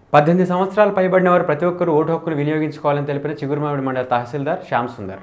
పద్దెనిమిది సంవత్సరాలు పైబడిన వారు ప్రతి ఒక్కరూ ఓటు హక్కును వినియోగించుకోవాలని తెలిపిన చిగురుమామిడి మండల తహసీల్దార్ శ్యామ్ సుందర్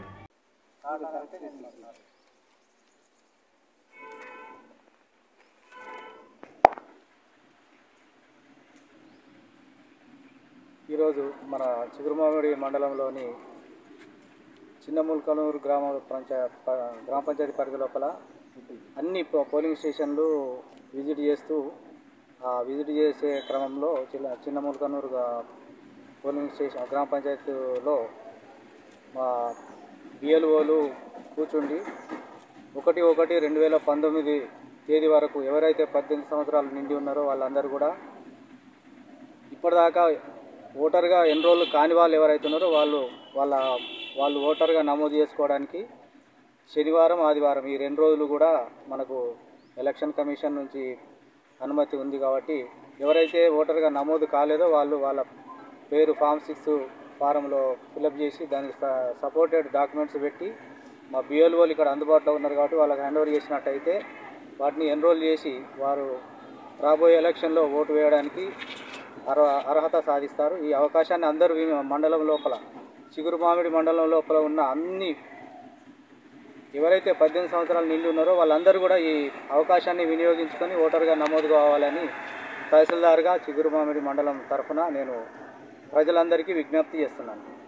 ఈరోజు మన చిగురుమామిడి మండలంలోని చిన్నముల్కనూరు గ్రామ పంచాయత్ గ్రామ పంచాయతీ పరిధి లోపల అన్ని పో- పోలింగ్ స్టేషన్లు విజిట్ చేస్తూ ఆ విజిట్ చేసే క్రమంలో చిన్న చిన్నముల్కనూరు గా- పోలింగ్ స్టేషన్ గ్రామ పంచాయతీలో మా బిఎల్ఓలు కూర్చుండి ఒకటి ఒకటి రెండు వేల పంతొమ్మిది తేదీ వరకు ఎవరైతే పద్దెనిమిది సంవత్సరాలు నిండి ఉన్నారో వాళ్ళందరూ కూడా ఇప్పటిదాకా ఓటర్గా ఎన్రోల్ కాని వాళ్ళు ఎవరైతే ఉన్నారో వాళ్ళు వాళ్ళ వాళ్ళు ఓటర్గా నమోదు చేసుకోవడానికి శనివారం ఆదివారం ఈ రెండు రోజులు కూడా మనకు ఎలక్షన్ కమిషన్ నుంచి అనుమతి ఉంది కాబట్టి ఎవరైతే ఓటర్గా నమోదు కాలేదో వాళ్ళు వాళ్ళ పేరు ఫామ్ సిక్స్ ఫారంలో ఫిలప్ చేసి దానికి స- సపోర్టెడ్ డాక్యుమెంట్స్ పెట్టి మా బిఎల్ఓలు ఇక్కడ అందుబాటులో ఉన్నారు కాబట్టి వాళ్ళకి హ్యాండ్ ఓవర్ చేసినట్టయితే వాటిని ఎన్రోల్ చేసి వారు రాబోయే ఎలక్షన్లో ఓటు వేయడానికి అర్హ అర్హత సాధిస్తారు ఈ అవకాశాన్ని అందరూ విని- మండలం లోపల చిగురు మామిడి మండలం లోపల ఉన్న అన్ని ఎవరైతే పద్దెనిమిది సంవత్సరాలు నిండి ఉన్నారో వాళ్ళందరూ కూడా ఈ అవకాశాన్ని వినియోగించుకొని ఓటర్గా నమోదు కావాలని తహసీల్దార్గా చిగురు మామిడి మండలం తరఫున నేను ప్రజలందరికీ విజ్ఞప్తి చేస్తున్నాను